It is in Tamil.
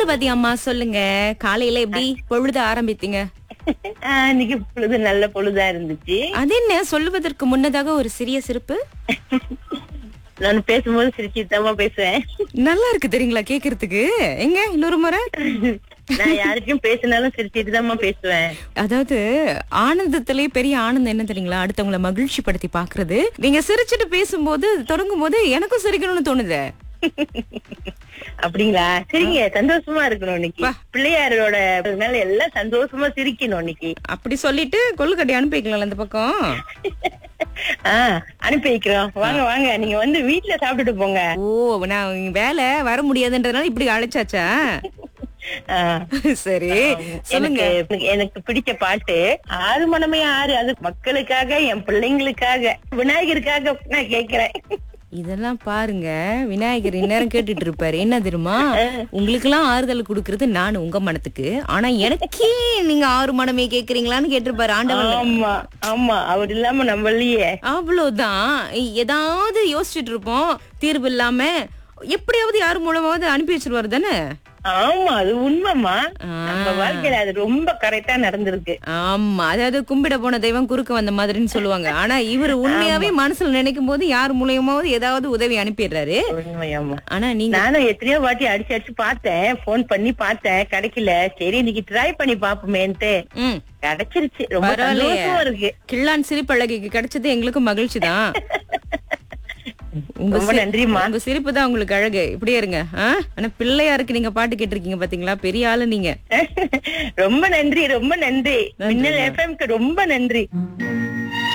மங்களவதி அம்மா சொல்லுங்க காலையில எப்படி பொழுது ஆரம்பித்தீங்க ஆஹ், இன்னைக்கு பொழுது நல்ல பொழுதா இருந்துச்சு அது என்ன சொல்லுவதற்கு முன்னதாக ஒரு சிறிய சிரிப்பு நான் பேசும்போது சிரிச்சுதாம்மா பேசுவேன் நல்லா இருக்கு தெரியுங்களா கேக்குறதுக்கு எங்க இன்னொரு முறை நான் யாருக்கும் பேசினாலும் சிரிச்சிட்டு தான்மா பேசுவேன் அதாவது ஆனந்தத்திலேயே பெரிய ஆனந்தம் என்ன தெரியுங்களா அடுத்தவங்கள மகிழ்ச்சி படுத்தி பாக்குறது நீங்க சிரிச்சிட்டு பேசும்போது தொடங்கும் போது எனக்கும் சிரிக்கணும்னு தோணுது அப்படிங்களா சரிங்க சந்தோஷமா இருக்கணும் இன்னைக்கு பிள்ளையாரோட மேல எல்லாம் சந்தோஷமா சிரிக்கணும் இன்னைக்கு அப்படி சொல்லிட்டு கொள்ளுக்கட்டி அனுப்பி வைக்கலாம்ல அந்த பக்கம் ஆஹ் அனுப்பி வைக்கிறோம் வாங்க வாங்க நீங்க வந்து வீட்டுல சாப்பிட்டுட்டு போங்க ஓ நான் இங்க வேலை வர முடியாதுன்றதுனால இப்படி அழைச்சாச்சா ஆஹ் சரி சொல்லுங்க எனக்கு எனக்கு பிடிச்ச பாட்டு ஆறு மனமே ஆறு அது மக்களுக்காக என் பிள்ளைங்களுக்காக விநாயகருக்காக நான் கேக்குறேன் இதெல்லாம் பாருங்க விநாயகர் இந்நேரம் கேட்டுட்டு இருப்பாரு என்ன தெரியுமா உங்களுக்கு எல்லாம் ஆறுதல் கொடுக்கறது நான் உங்க மனத்துக்கு ஆனா எனக்கே நீங்க ஆறு மனமே கேக்குறீங்களான்னு கேட்டிருப்பாரு ஆண்டவன் ஆமா ஆமா அவர் இல்லாம நம்மளையே அவ்வளவுதான் ஏதாவது யோசிச்சுட்டு இருப்போம் தீர்வு இல்லாம எப்படியாவது யார் மூலமாவது அனுப்பி வச்சிருவாரு தானே ஆமா அது உண்மைமா நம்ம வாழ்க்கையில அது ரொம்ப கரெக்டா நடந்திருக்கு ஆமா அதாவது கும்பிட போன தெய்வம் குறுக்க வந்த மாதிரின்னு சொல்லுவாங்க ஆனா இவர் உண்மையாவே மனசுல நினைக்கும் போது யார் மூலியமாவது ஏதாவது உதவி அனுப்பிடுறாரு உண்மையாமா ஆனா நீங்க நானும் எத்தனையோ வாட்டி அடிச்சு அடிச்சு பார்த்தேன் போன் பண்ணி பார்த்தேன் கிடைக்கல சரி இன்னைக்கு ட்ரை பண்ணி பாப்போமேன்ட்டு ம் கிடைச்சிருச்சு ரொம்ப பரவாயில்லையே சந்தோஷமா இருக்கு கிள்ளான் சிரிப்பழகிக்கு கிடைச்சது எங்களுக்கும் மகிழ்ச்சி தான் உங்க ரொம்ப சி- நன்றிம்மா உங்க சிரிப்பு தான் உங்களுக்கு அழகு இப்படியே இருங்க ஆ? ஆனா பிள்ளையாருக்கு நீங்க பாட்டு கேட்டிருக்கீங்க பாத்தீங்களா பெரிய ஆளு நீங்க ரொம்ப நன்றி ரொம்ப நன்றி மின்னல் எஃப்எம்க்கு ரொம்ப நன்றி